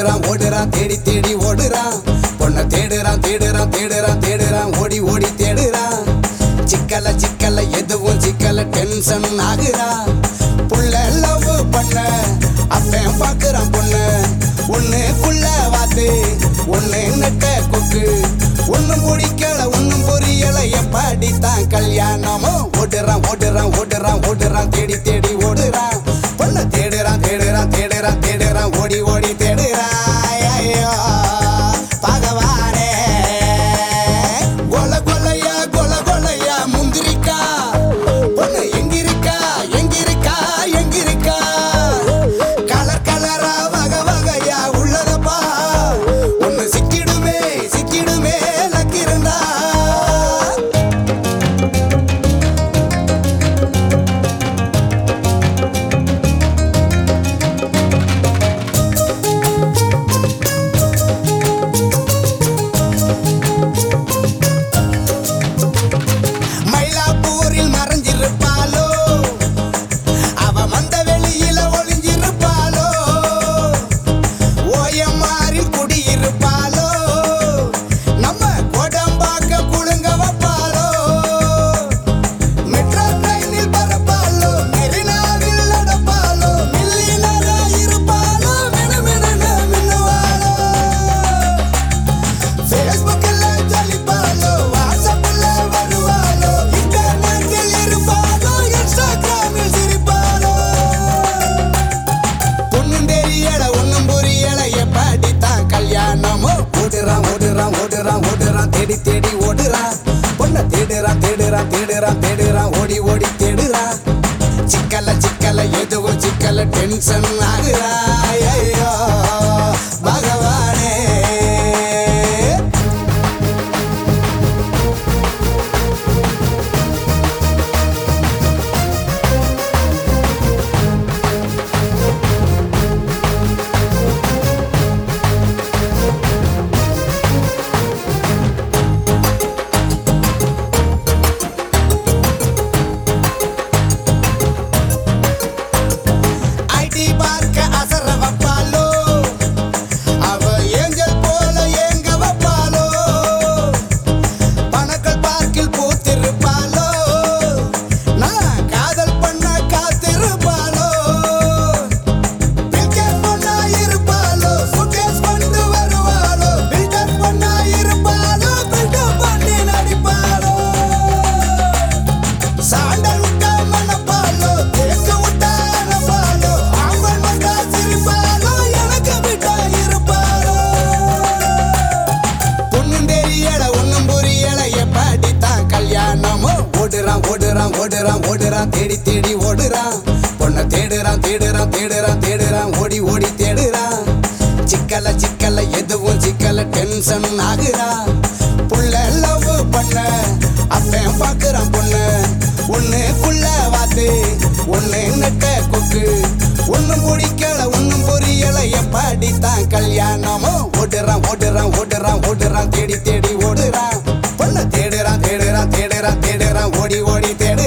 ஓடுறான் ஓடுறான் தேடி தேடி ஓடுறான் பொண்ணை தேடுறான் தேடுறான் தேடுறான் தேடுறான் ஓடி ஓடி தேடுறான் சிக்கல சிக்கல எதுவும் சிக்கல டென்ஷன் ஆகுறா புள்ள லவ் பண்ண அப்பன் பாக்குறான் பொண்ணு ஒண்ணுக்குள்ள வாத்து ஒண்ணு நட்ட கொக்கு ஒண்ணும் பிடிக்கல ஒண்ணும் புரியல எப்படி தான் கல்யாணமோ ஓடுறான் ஓடுறான் ஓடுறான் ஓடுறான் தேடி தேடி ஓடுறான் பொண்ணு தேடுறான் தேடுறான் தேடுறான் தேடுறான் ஓடி ஓடி தேடுறான் ஐயோ பகவானே கொல கொலையா கொல கொலையா முந்திரிக்கா பொண்ணு எங்கிருக்கா எங்கிருக்கா எங்கிருக்கா கலர் கலரா வகை வகையா உள்ளதப்பா ஒண்ணு சிக்கிடுமே சிக்கிடுமே லக்கிருந்தா மயிலாப்பூரில் மறைஞ்சிருப்பாளோ அவ மந்த வெளியில ஒளிஞ்சிருப்பாளோ ஓயம்மாரில் குடியிருப்பாளோ நம்ம கோடம்பாக்க குழுங்க வைப்பாளோ மெட்ரோ ட்ரெயினில் பறப்பாளோ மெரினாவில் நடப்பாளோ மில்லியனரா இருப்பாளோ மினுமினுன்னு மின்னுவாளோ ஃபேஸ்புக்கில் ஜலிப்பாளோ வாட்ஸ்அப்பில் வருவாளோ இன்டர்நெட்டில் இருப்பாளோ இன்ஸ்டாகிராமில் சிரிப்பாளோ பொண்ணும் தெரியல ஒண்ணும் புரியல எப்படி தான் கல்யாணமோ ஓடுறான் ஓடுறான் ஓடுறான் ஓடுறான் தேடி தேடி ஓடுறான் பொண்ணை தேடுறான் தேடுறான் தேடுறான் தேடுறான் ஓடி ஓடி தேடுறான் சிக்கல சிக்கல எதுவும் சிக்கல டென்ஷன் ஆகுறா ஐயோ பகவானே ஐடி பார்க்க அசர வைப்பாளோ அவ ஏஞ்சல் போல ஏங்க வைப்பாளோ பணக்கள் பார்க்கில் பூத்திருப்பாளோ நான் காதல் பண்ண காத்திருப்பாளோ பில்கேட் பண்ணா இருப்பாளோ சுகேஷ் கொண்டு வருவாளோ பில்டப் பண்ணா இருப்பாளோ பில்டப் பண்ணி நடிப்பாளோ சாண்டல் விட்டா மணப்பாலோ தேக்க விட்டா அனப்பாலோ ஆம்பல் வந்தா சிரிப்பாலோ எனக்கு விட்டா இருப்பாலோ பொண்ணும் தெரியல ஒண்ணும் புரியல எப்படி தான் கல்யாணமோ ஓடுறான் ஓடுறான் ஓடுறான் ஓடுறான் தேடி தேடி ஓடுறான் பொண்ணை தேடுறான் தேடுறான் தேடுறான் தேடுறான் ஓடி ஓடி தேடுறான் சிக்கல சிக்கல எதுவும் சிக்கல டென்ஷன் ஆகுறா புள்ள லவ் பண்ண அப்பன் பாக்குறான் பொண்ணு ஒண்ணுக்குள்ள வாத்து ஒண்ணு நட்ட கொக்கு ஒண்ணும் பிடிக்கல ஒண்ணும் புரியல எப்படி தான் கல்யாணமோ ஓடுறான் ஓடுறான் ஓடுறான் ஓடுறான் தேடி தேடி ஓடுறான் பொண்ணு தேடுறான் தேடுறான் தேடுறான் தேடுறான் ஓடி ஓடி தேடுறான்